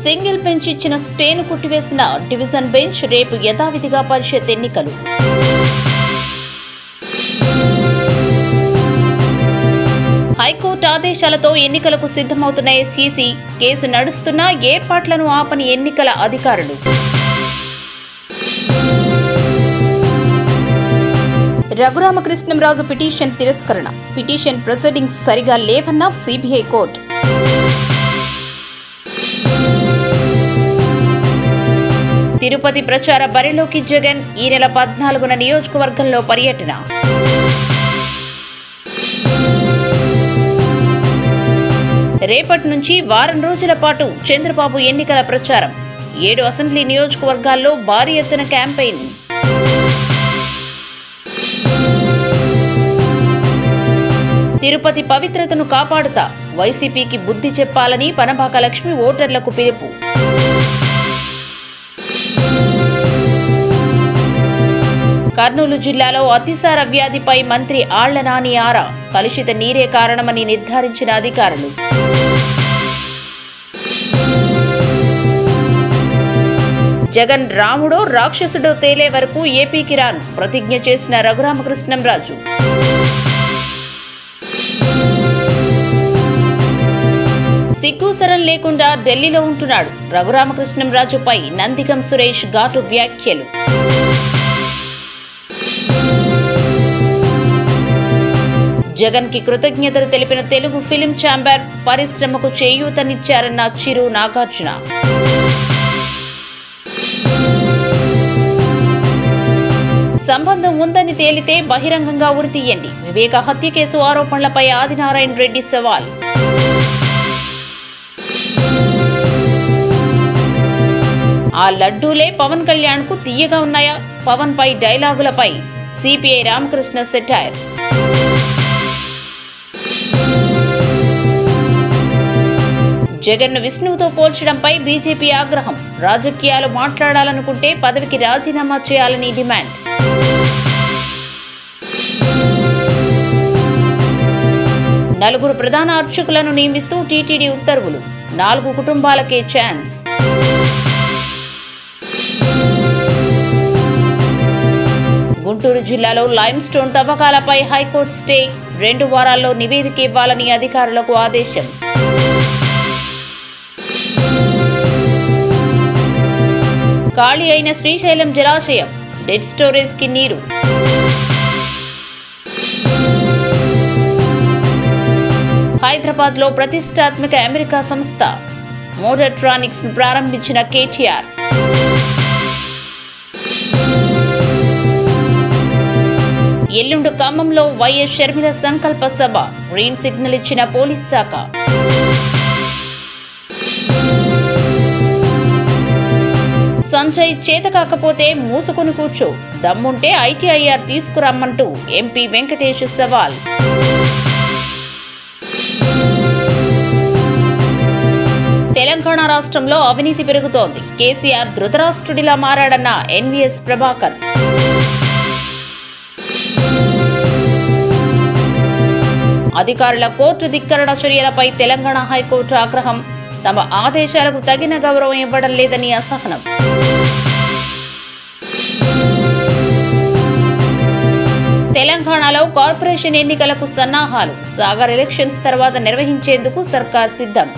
single bench ఇచ్చిన స్టేను కొట్టివేసిన division bench రేపు యథావిధిగా పరిషత్ ఎన్నికలు హైకోర్టు ఆదేశాలతో ఎన్నికలకు సిద్ధమవుతున్న ఎస్ఈసి కేసు నడుస్తున్నా ఏర్పాట్లను ఆపని ఎన్నికల అధికారులు రఘురామకృష్ణంరాజు పిటిషన్ తిరస్కరణ పిటిషన్ ప్రొసీడింగ్స్ సరిగా లేవన్న సిబిఐ కోర్టు తిరుపతి ప్రచార బరిలోకి జగన్ ఈ నెల పద్నాలుగున నియోజకవర్గంలో పర్యటన రేపటి నుంచి వారం రోజుల పాటు చంద్రబాబు ఎన్నికల ప్రచారం ఏడు అసెంబ్లీ నియోజకవర్గాల్లో భారీ ఎత్తున క్యాంపెయిన్ తిరుపతి పవిత్రతను కాపాడుతా వైసీపీకి బుద్ధి చెప్పాలని పనబాక లక్ష్మి ఓటర్లకు పిలుపు కర్నూలు జిల్లాలో అతిసార వ్యాధిపై మంత్రి ఆళ్ల నాని ఆరా కలుషిత నీరే కారణమని నిర్ధారించిన అధికారులు జగన్ రాముడో రాక్షసుడో తేలే వరకు ఏపీకి రాను ప్రతిజ్ఞ చేసిన రఘురామకృష్ణంరాజు సిగ్గుసరం లేకుండా ఢిల్లీలో ఉంటున్నాడు రఘురామకృష్ణంరాజుపై నందిగం సురేష్ ఘాటు వ్యాఖ్యలు జగన్ కి కృతజ్ఞతలు తెలిపిన తెలుగు ఫిలిం ఛాంబర్ పరిశ్రమకు చేయూతనిచ్చారన్న చిరు నాగార్జున సంబంధం ఉందని తేలితే బహిరంగంగా ఉరితీయండి వివేక హత్య కేసు ఆరోపణలపై ఆదినారాయణ రెడ్డి సవాల్ ఆ లడ్డూలే పవన్ కళ్యాణ్ కు తీయగా ఉన్నాయా పవన్ పై డైలాగులపై సిపిఐ రామకృష్ణ సెటైర్ జగన్ను విష్ణువుతో పోల్చడంపై బీజేపీ ఆగ్రహం రాజకీయాలు మాట్లాడాలనుకుంటే పదవికి రాజీనామా చేయాలని డిమాండ్ నలుగురు ప్రధాన అర్చకులను నియమిస్తూ టీటీడీ ఉత్తర్వులు నాలుగు కుటుంబాలకే ఛాన్స్ గుంటూరు జిల్లాలో లైమ్ స్టోన్ తవ్వకాలపై హైకోర్టు స్టే రెండు వారాల్లో నివేదిక ఇవ్వాలని అధికారులకు ఆదేశం ఖాళీ అయిన శ్రీశైలం జలాశయం డెడ్ స్టోరేజ్ కి నీరు హైదరాబాద్ లో ప్రతిష్టాత్మక అమెరికా సంస్థ మోడర్ట్రానిక్స్ ను ప్రారంభించిన కేటీఆర్ ఎల్లుండు ఖమ్మంలో వైఎస్ షర్మిల సంకల్ప సభ గ్రీన్ సిగ్నల్ ఇచ్చిన పోలీస్ శాఖ సంజయ్ చేత కాకపోతే మూసుకుని కూర్చో దమ్ముంటే ఐటీఐఆర్ తీసుకురమ్మంటూ ఎంపీ వెంకటేష్ సవాల్ తెలంగాణ రాష్ట్రంలో అవినీతి పెరుగుతోంది కేసీఆర్ ధృతరాష్ట్రుడిలా మారాడన్న ఎన్వీఎస్ ప్రభాకర్ అధికారుల కోర్టు ధిక్కరణ చర్యలపై తెలంగాణ హైకోర్టు ఆగ్రహం తమ ఆదేశాలకు తగిన గౌరవం ఇవ్వడం లేదని అసహనం తెలంగాణలో కార్పొరేషన్ ఎన్నికలకు సన్నాహాలు సాగర్ ఎలక్షన్స్ తర్వాత నిర్వహించేందుకు సర్కార్ సిద్ధం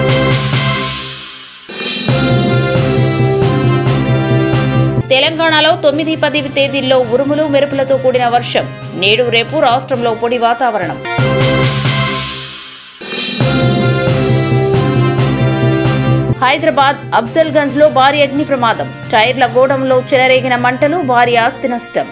తెలంగాణలో తొమ్మిది పది తేదీల్లో ఉరుములు మెరుపులతో కూడిన వర్షం నేడు రేపు రాష్ట్రంలో పొడి వాతావరణం హైదరాబాద్ అఫ్జల్గంజ్ లో భారీ అగ్ని ప్రమాదం టైర్ల గోడంలో చెలరేగిన మంటలు భారీ ఆస్తి నష్టం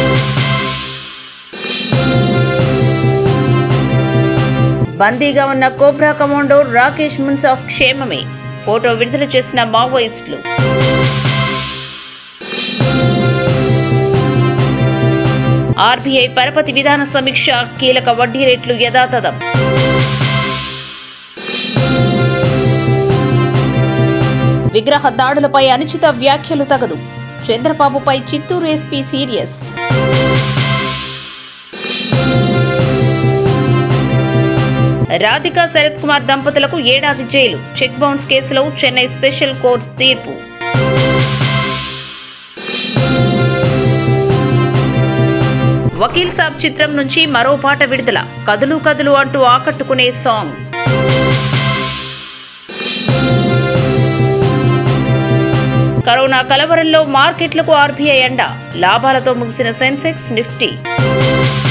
బందీగా ఉన్న కోబ్రా కమాండో రాకేష్ మున్సాఫ్ క్షేమమే ఫోటో విడుదల చేసిన మావోయిస్టులు ఆర్బీఐ పరపతి విధాన సమీక్ష కీలక వడ్డీ రేట్లు యథాతథం విగ్రహ దాడులపై అనుచిత వ్యాఖ్యలు తగదు చంద్రబాబుపై చిత్తూరు ఎస్పీ సీరియస్ రాధిక శరత్ కుమార్ దంపతులకు ఏడాది జైలు చెక్ బౌన్స్ కేసులో చెన్నై స్పెషల్ కోర్టు తీర్పు వకీల్ సాబ్ చిత్రం నుంచి మరో పాట విడుదల కదులు కదులు అంటూ ఆకట్టుకునే సాంగ్ కరోనా కలవరంలో మార్కెట్లకు ఆర్బీఐ అండ లాభాలతో ముగిసిన సెన్సెక్స్ నిఫ్టీ